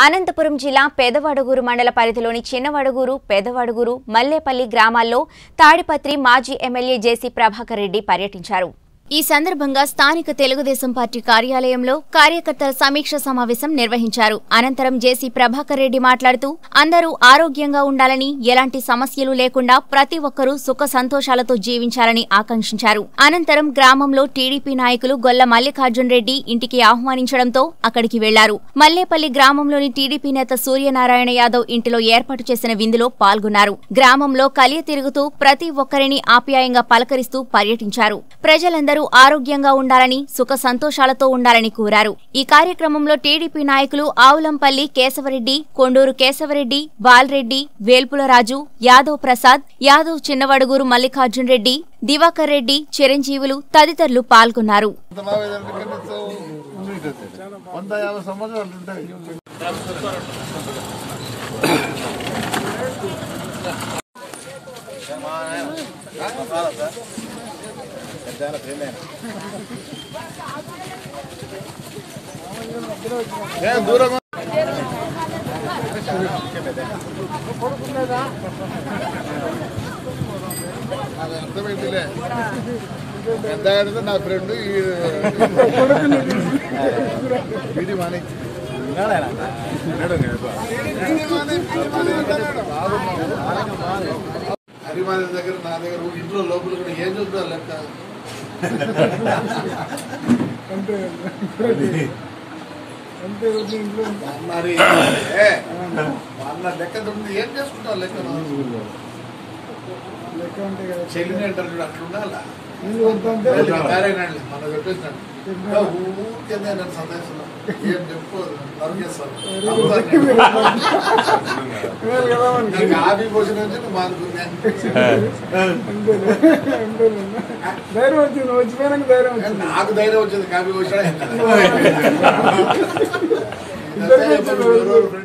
అనంతపురం జిల్లా పెదవడుగూరు మండల పరిధిలోని చిన్నవడుగూరు పెదవడుగూరు మల్లేపల్లి గ్రామాల్లో తాడిపత్రి మాజీ ఎమ్మెల్యే జేసీ ప్రభాకర్ రెడ్డి పర్యటించారు ఈ సందర్భంగా స్థానిక తెలుగుదేశం పార్టీ కార్యాలయంలో కార్యకర్తల సమీక్ష సమావేశం నిర్వహించారు అనంతరం జేసీ ప్రభాకర్ రెడ్డి మాట్లాడుతూ అందరూ ఆరోగ్యంగా ఉండాలని ఎలాంటి సమస్యలు లేకుండా ప్రతి ఒక్కరూ సుఖ సంతోషాలతో జీవించాలని ఆకాంక్షించారు అనంతరం గ్రామంలో టీడీపీ నాయకులు గొల్ల మల్లికార్జున్ రెడ్డి ఇంటికి ఆహ్వానించడంతో అక్కడికి వెళ్లారు మల్లేపల్లి గ్రామంలోని టీడీపీ నేత సూర్యనారాయణ యాదవ్ ఇంటిలో ఏర్పాటు చేసిన విందులో పాల్గొన్నారు గ్రామంలో కలియ తిరుగుతూ ప్రతి ఒక్కరిని ఆప్యాయంగా పలకరిస్తూ పర్యటించారు ప్రజలందరూ ఆరోగ్యంగా ఉండాలని సుఖ సంతోషాలతో ఉండాలని కోరారు ఈ కార్యక్రమంలో టీడీపీ నాయకులు ఆవులంపల్లి కేశవరెడ్డి కొండూరు కేశవరెడ్డి బాలరెడ్డి వేల్పులరాజు యాదవ్ ప్రసాద్ యాదవ్ చిన్నవడుగూరు మల్లికార్జున్ రెడ్డి దివాకర్ రెడ్డి చిరంజీవులు తదితరులు పాల్గొన్నారు అంత బాగా ఎదురుగా కనీసం వంద యాభై సంవత్సరాలు ఉంటాయి ఏ, దూరంగా అది అర్థమైందిలే పెద్ద ఆయన నా ఫ్రెండ్ వీడి మానే హరిమాని దగ్గర నా దగ్గర ఇంట్లో లోపల కూడా ఏం చూద్దాం లెక్క మరి ఏ, వాళ్ళ లెక్క ఉంది ఏం చేసుకుంటావు లెక్క చెల్లిని అంటారు చూడు అట్లా ఉండాలా తయారైనాడు మన చెప్పేసినాడు ఊరికే నన్ను సందేశంలో ఏం చెప్పుకోదు నరికేస్తాను నాకు ఆపి పోసిన నుంచి నువ్వు మానుకున్నా ధైర్యం వచ్చింది నువ్వు వచ్చిపోయినాక ధైర్యం వచ్చింది నాకు ధైర్యం వచ్చింది కాపీ పోసినా ఇద్దరికి వచ్చింది.